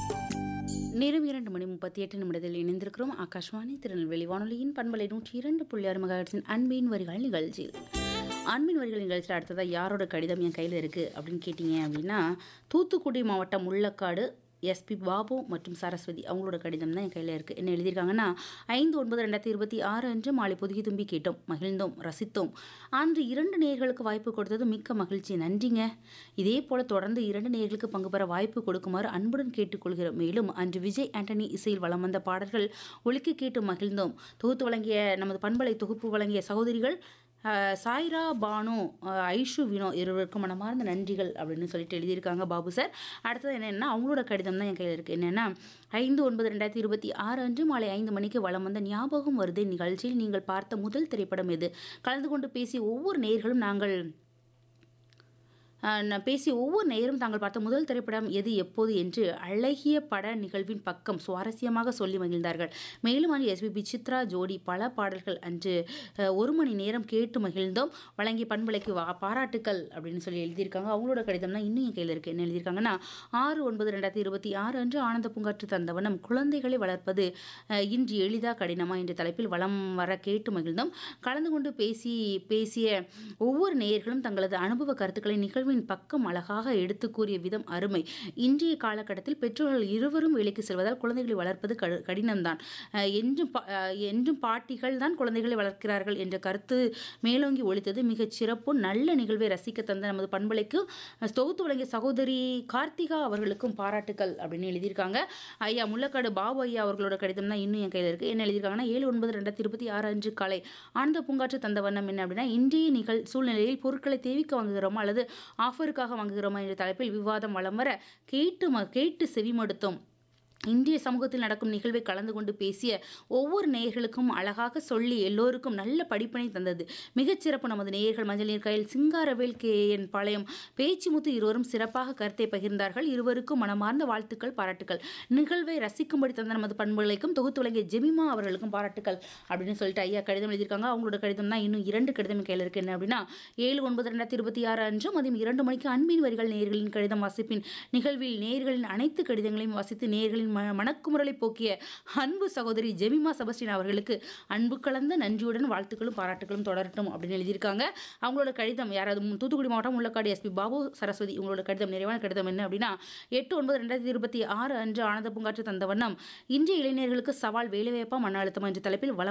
நேரம் இரண்டு மணி முப்பத்தி எட்டு நிமிடத்தில் இணைந்திருக்கிறோம் ஆகாஷ்வாணி திருநெல்வேலி வானொலியின் பண்பலை நூற்றி இரண்டு புள்ளி ஆறு மெகாஹெர்ட்ஸின் அன்பின் வரிகள் நிகழ்ச்சியில் அன்பின் வரிகள் நிகழ்ச்சியில் அடுத்ததாக யாரோட கடிதம் என் கையில் இருக்குது அப்படின்னு கேட்டிங்க அப்படின்னா தூத்துக்குடி மாவட்டம் முள்ளக்காடு எஸ்பி பாபு மற்றும் சரஸ்வதி அவங்களோட கடிதம் தான் என் கையில் இருக்குது என்ன எழுதியிருக்காங்கன்னா ஐந்து ஒன்பது ரெண்டாயிரத்தி இருபத்தி ஆறு அன்று மாலை புதுகி தும்பி கேட்டோம் மகிழ்ந்தோம் ரசித்தோம் அன்று இரண்டு நேர்களுக்கு வாய்ப்பு கொடுத்தது மிக்க மகிழ்ச்சி நன்றிங்க இதே போல தொடர்ந்து இரண்டு நேர்களுக்கு பங்கு பெற வாய்ப்பு கொடுக்குமாறு அன்புடன் கேட்டுக்கொள்கிறோம் மேலும் அன்று விஜய் ஆண்டனி இசையில் வலம் வந்த பாடல்கள் ஒலிக்க கேட்டு மகிழ்ந்தோம் தொகுத்து வழங்கிய நமது பண்பலை தொகுப்பு வழங்கிய சகோதரிகள் அஹ், சாய்ரா பானு அஹ், ஐஷு வினோ இருவருக்கும் மனமார்ந்த நன்றிகள் அப்படின்னு சொல்லிட்டு எழுதியிருக்காங்க பாபு சார் அடுத்தது என்னென்னா அவங்களோட கடிதம் தான் என் கையில் இருக்குது என்னென்னா ஐந்து ஒன்பது ரெண்டாயிரத்தி இருபத்தி ஆறு அன்று மாலை ஐந்து மணிக்கு வலம் வந்த ஞாபகம் வருது நிகழ்ச்சியில் நீங்கள் பார்த்த முதல் திரைப்படம் எது கலந்து கொண்டு பேசிய ஒவ்வொரு நேயர்களும் நாங்கள் ஆஹ் நான் பேசிய ஒவ்வொரு நேரம் தாங்கள் பார்த்த முதல் திரைப்படம் எது எப்போது என்று அழகிய பட நிகழ்வின் பக்கம் சுவாரஸ்யமாக சொல்லி மகிழ்ந்தார்கள் மேலும் அன்று எஸ்பிபி சித்ரா ஜோடி பல பாடல்கள் அன்று ஆஹ், ஒரு மணி நேரம் கேட்டு மகிழ்ந்தோம் வழங்கிய பண்பலைக்கு வா பாராட்டுக்கள் அப்படின்னு சொல்லி எழுதியிருக்காங்க அவங்களோட கடிதம் தான் இன்னும் என் கையில் இருக்குது என்ன எழுதியிருக்காங்கன்னா ஆறு ஒன்பது ரெண்டாயிரத்தி இருபத்தி ஆறு அன்று ஆனந்த பூங்காற்று தந்தவனம் குழந்தைகளை வளர்ப்பது ஆஹ், இன்று எளிதா கடினமா என்ற தலைப்பில் வலம் வர கேட்டு மகிழ்ந்தோம் கலந்து கொண்டு பேசி பேசிய ஒவ்வொரு நேயர்களும் தங்களது அனுபவ கருத்துக்களை நிகழ்வின் பக்கம் அழகாக எடுத்து கூறிய விதம் அருமை இன்றைய காலகட்டத்தில் பெற்றோர்கள் இருவரும் வேலைக்கு செல்வதால் குழந்தைகளை வளர்ப்பது கடு கடினம்தான் அஹ் என்றும் பா- அஹ் என்றும் பாட்டிகள் தான் குழந்தைகளை வளர்க்கிறார்கள் என்ற கருத்து மேலோங்கி ஒழித்தது மிகச் சிறப்பு நல்ல நிகழ்வை ரசிக்க தந்த நமது பண்பலைக்கு அஹ், தொகுத்து வழங்கிய சகோதரி கார்த்திகா அவர்களுக்கும் பாராட்டுக்கள் அப்படின்னு எழுதியிருக்காங்க ஐயா முள்ளக்காடு பாபு ஐயா அவர்களோட கடிதம் தான் இன்னும் என் கையில் இருக்குது என்ன எழுதியிருக்காங்கன்னா ஏழு ஒன்பது ரெண்டாயிரத்தி இருபத்தி ஆறு அன்று காலை ஆனந்த பூங்காற்று தந்த வண்ணம் என்ன அப்படின்னா இன்றைய நிகழ் சூழ்நிலையில் பொருட்களை தேவிக்க வாங்குகிறோமா அல்லது ஆஃபருக்காக வாங்குகிறோமா என்ற தலைப்பில் விவாதம் வலம் வர கேட்டு ம கேட்டு செவிமடுத்தோம் இந்திய சமூகத்தில் நடக்கும் நிகழ்வை கலந்து கொண்டு பேசிய ஒவ்வொரு நேயர்களுக்கும் அழகாக சொல்லி எல்லோருக்கும் நல்ல படிப்பினை தந்தது மிகச்சிறப்பு நமது நேயர்கள் மஞ்சள் நீர் கையில் சிங்காரவேல் கே என் பாளையம் பேச்சுமுத்து இருவரும் சிறப்பாக கருத்தை பகிர்ந்தார்கள் இருவருக்கும் மனமார்ந்த வாழ்த்துக்கள் பாராட்டுக்கள் நிகழ்வை ரசிக்கும்படி தந்த நமது பண்புகளுக்கும் தொகுத்து வழங்கிய ஜெமிமா அவர்களுக்கும் பாராட்டுக்கள் அப்படின்னு சொல்லிட்டு ஐயா கடிதம் எழுதியிருக்காங்க அவங்களோட கடிதம் தான் இன்னும் இரண்டு கடிதம் என் கையில் இருக்கு என்ன அப்படின்னா ஏழு ஒன்பது ரெண்டாயிரத்தி இருபத்தி ஆறு அன்று மதியம் இரண்டு மணிக்கு அன்பின் வரிகள் நேயர்களின் கடிதம் வாசிப்பின் நிகழ்வில் நேயர்களின் அனைத்து கடிதங்களையும் வாசித்து நேயர்களின் ம மனக்குமுறலை போக்கிய அன்பு சகோதரி ஜெமிமா செபஸ்டின் அவர்களுக்கு அன்பு கலந்த நன்றியுடன் வாழ்த்துக்களும் பாராட்டுகளும் தொடரட்டும் அப்படின்னு எழுதியிருக்காங்க அவங்களோட கடிதம் யாராவது மு- தூத்துக்குடி மாவட்டம் முள்ளக்காடு எஸ்பி பாபு சரஸ்வதி உங்களோட கடிதம் நிறைவான கடிதம் என்ன அப்படின்னா எட்டு ஒன்பது ரெண்டாயிரத்தி இருபத்தி ஆறு அன்று ஆனந்த பூங்காற்று தந்த வண்ணம் இன்றைய இளைஞர்களுக்கு சவால் வேலைவாய்ப்பா மன அழுத்தம் என்ற தலைப்பில் வளம்